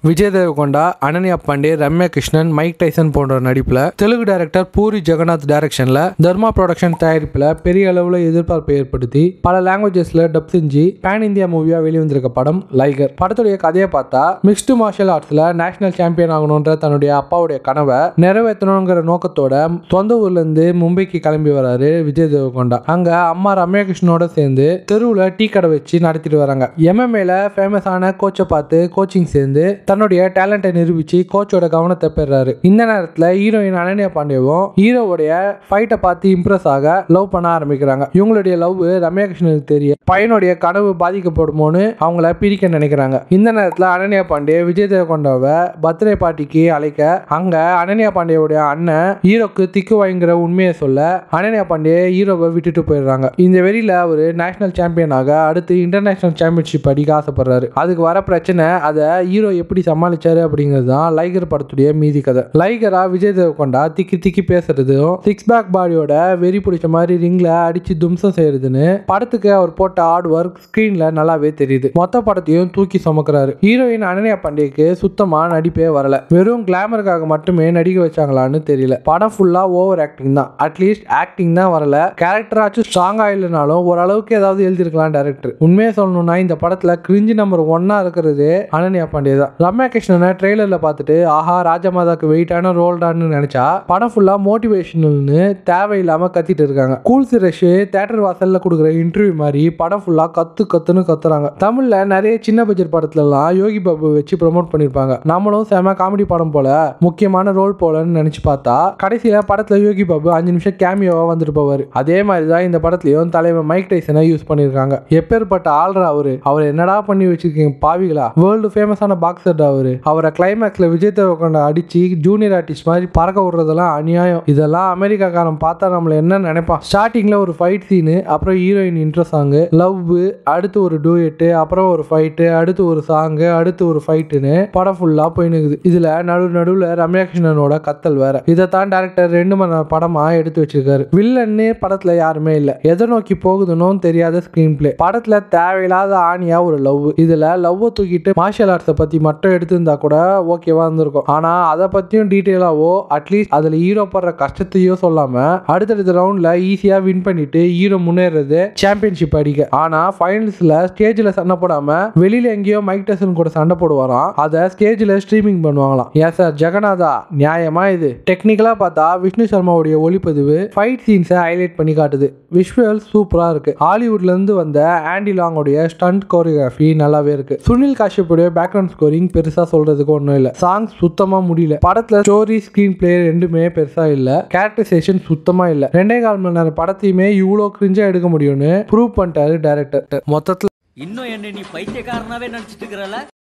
Vijay Deverakonda Ananya Pandey Ramya Krishnan Mike Tyson போன்ற நடிப்பில் Telugu director puri Jagannath டைரக்ஷனில் தர்மா ப்ரொடக்ஷன் தயாரிப்பில் பெரிய அளவில் எதிர்பார்ப்பை ஏற்படுத்தி பல லாங்குவேஜஸில் டப் செஞ்சு பேன் இந்தியா மூவியாக வெளிவந்திருக்க படம் லைகர் படத்துடைய கதையை பார்த்தா மிக்ஸ்டு மார்ஷல் ஆர்ட்ஸில் நேஷனல் சாம்பியன் ஆகணுன்ற தன்னுடைய அப்பாவுடைய கனவை நிறைவேற்றணுங்கிற நோக்கத்தோட சொந்த ஊர்லேருந்து மும்பைக்கு கிளம்பி வராரு விஜய் தேவகொண்டா அங்கே அம்மா ரம்யா கிருஷ்ணனோட சேர்ந்து தெருவில் டீ கடை வச்சு நடத்திட்டு வராங்க எம்எம்ஏல ஃபேமஸான கோச்சை பார்த்து கோச்சிங் சேர்ந்து தன்னுடைய டேலண்ட்டை நிரூபிச்சு கோச்சோட கவனத்தை பெறாரு இந்த நேரத்தில் ஹீரோயின் அனன்யா பாண்டியவும் ஹீரோவுடைய ஃபைட்டை பார்த்து இம்ப்ரெஸ் ஆக லவ் பண்ண ஆரம்பிக்கிறாங்க இவங்களுடைய லவ் ரம்யா கிருஷ்ணனுக்கு தெரிய பையனுடைய கனவு பாதிக்கப்படுமோன்னு அவங்கள பிரிக்க நினைக்கிறாங்க இந்த நேரத்தில் அனன்யா பாண்டே விஜய் தேவகொண்டாவை பர்த்டே பார்ட்டிக்கு அழைக்க அங்க அனன்யா பாண்டியோடைய அண்ணன் ஹீரோக்கு திக்கு வாங்கிற உண்மையை சொல்ல அனன்யா பாண்டே ஹீரோவை விட்டுட்டு போயிடுறாங்க இந்த வெறியில அவர் நேஷனல் சாம்பியனாக அடுத்து இன்டர்நேஷனல் சாம்பியன்ஷிப் அடிக்க ஆசைப்படுறாரு அதுக்கு வர பிரச்சனை அதை ஹீரோ எப்படி சமாளிச்சாரு அப்படிங்கிறது தான் லைகர் படத்துடைய மீதி கதை லைகரா விஜய் தேவகொண்டா திக்கி திக்கி பேசுறதும் சிக்ஸ் பேக் பாடியோட வெறி பிடிச்ச மாதிரி ரிங்ல அடிச்சு தும்சம் செய்யறதுன்னு படத்துக்கு அவர் போட்ட ஹார்ட் ஒர்க் ஸ்கிரீன்ல நல்லாவே தெரியுது மொத்த படத்தையும் தூக்கி சுமக்கிறாரு ஹீரோயின் அனன்யா பாண்டேக்கு சுத்தமா நடிப்பே வரல வெறும் கிளாமருக்காக மட்டுமே நடிக்க வச்சாங்களான்னு தெரியல படம் ஃபுல்லா ஓவர் ஆக்டிங் தான் அட்லீஸ்ட் ஆக்டிங் தான் வரல கேரக்டராச்சும் ஸ்ட்ராங்கா இல்லைனாலும் ஓரளவுக்கு ஏதாவது எழுதிருக்கலாம் டேரக்டர் உண்மையை சொல்லணும்னா இந்த படத்துல கிரிஞ்சு நம்பர் ஒன்னா இருக்கிறது அனன்யா பாண்டே தான் ரம்யா கிருஷ்ணனை ட்ரெய்லர்ல பார்த்துட்டு ஆஹா ராஜமாதாக்கு வெயிட்டான ரோல்டான்னு நினைச்சா படம் ஃபுல்லா மோட்டிவேஷனல்னு தேவையில்லாம கத்திட்டு இருக்காங்க கூல் சுரேஷ் தேட்டர் வாசல்ல கொடுக்குற இன்டர்வியூ மாதிரி படம் ஃபுல்லா கத்து கத்துன்னு கத்துறாங்க தமிழ்ல நிறைய சின்ன பட்ஜெட் படத்துல எல்லாம் யோகி பாபு வச்சு ப்ரோமோட் பண்ணிருப்பாங்க நம்மளும் செம காமெடி படம் போல முக்கியமான ரோல் போலன்னு நினைச்சு பார்த்தா கடைசியில படத்துல யோகி பாபு அஞ்சு நிமிஷம் கேமியோவா வந்துட்டு போவாரு அதே மாதிரி தான் இந்த படத்துலயும் தலைவர் மைக் டைசனை யூஸ் பண்ணிருக்காங்க எப்பேற்பட்ட ஆள்ரா அவரு அவர் என்னடா பண்ணி வச்சிருக்கீங்க பாவிகளா வேர்ல்டு ஃபேமஸான பாக்ஸர் அவரு அவரை கிளைமேக்ஸ்ல விஜய் தேவகொண்டா அடிச்சு ஜூனியர் ஆர்டிஸ்ட் மாதிரி பறக்க விடுறதெல்லாம் அநியாயம் இதெல்லாம் அமெரிக்காக்காரன் பார்த்தா நம்மள என்ன நினைப்பான் ஸ்டார்டிங்ல ஒரு ஃபைட் சீனு அப்புறம் ஹீரோயின் இன்ட்ரோ சாங்கு லவ் அடுத்து ஒரு டூயட்டு அப்புறம் ஒரு ஃபைட்டு அடுத்து ஒரு சாங்கு அடுத்து ஒரு ஃபைட்டுன்னு படம் ஃபுல்லா போயினுக்குது இதுல நடு நடுவுல ரம்யா கிருஷ்ணனோட கத்தல் வேற இதைத்தான் டேரக்டர் ரெண்டு மணி நேரம் படமா எடுத்து வச்சிருக்காரு வில்லன்னு படத்துல யாருமே இல்ல எதை நோக்கி போகுதுன்னு தெரியாத ஸ்கிரீன் பிளே படத்துல தேவையில்லாத ஆணியா ஒரு லவ் இதுல லவ்வை தூக்கிட்டு மார்ஷியல் ஆர்ட்ஸை பத்தி மட்டும் எடுத்திருந்தா கூட ஓகேவா இருந்திருக்கும் ஆனா அதை பத்தியும் டீட்டெயிலாவோ அட்லீஸ்ட் அதுல ஹீரோ படுற கஷ்டத்தையோ சொல்லாம அடுத்தடுத்த ரவுண்ட்ல ஈஸியா வின் பண்ணிட்டு ஹீரோ முன்னேறது சாம்பியன்ஷிப் அடிக்க ஆனா ஃபைனல்ஸ்ல ஸ்டேஜ்ல சண்டை போடாம வெளியில எங்கேயோ மைக் டெசன் கூட சண்டை போடுவாராம் அதை ஸ்டேஜ்ல ஸ்ட்ரீமிங் பண்ணுவாங்களாம் ஏன் சார் ஜெகநாதா நியாயமா இது டெக்னிக்கலா பார்த்தா விஷ்ணு சர்மாவுடைய ஒளிப்பதிவு ஃபைட் சீன்ஸை ஹைலைட் பண்ணி காட்டுது விஷுவல் சூப்பரா இருக்கு ஹாலிவுட்ல இருந்து வந்த ஆண்டி லாங்கோடைய ஸ்டண்ட் கோரியோகிராஃபி நல்லாவே இருக்கு சுனில் காஷ்யப்புடைய பேக்ரவுண்ட் ஸ்கோரிங் பெருசா சொல்றதுக்கு ஒன்றும் இல்லை சாங்ஸ் சுத்தமா முடியல படத்துல ஸ்டோரி ஸ்கிரீன் பிளே ரெண்டுமே பெருசா இல்ல கேரக்டரைசேஷன் சுத்தமா இல்ல ரெண்டே கால் மணி நேரம் படத்தையுமே இவ்வளோ கிரிஞ்சா எடுக்க முடியும்னு ப்ரூவ் பண்ணிட்டாரு டேரக்டர் மொத்தத்துல இன்னும் என்ன நீ பைத்தியக்காரனாவே நினைச்சிட்டு இருக்கிறல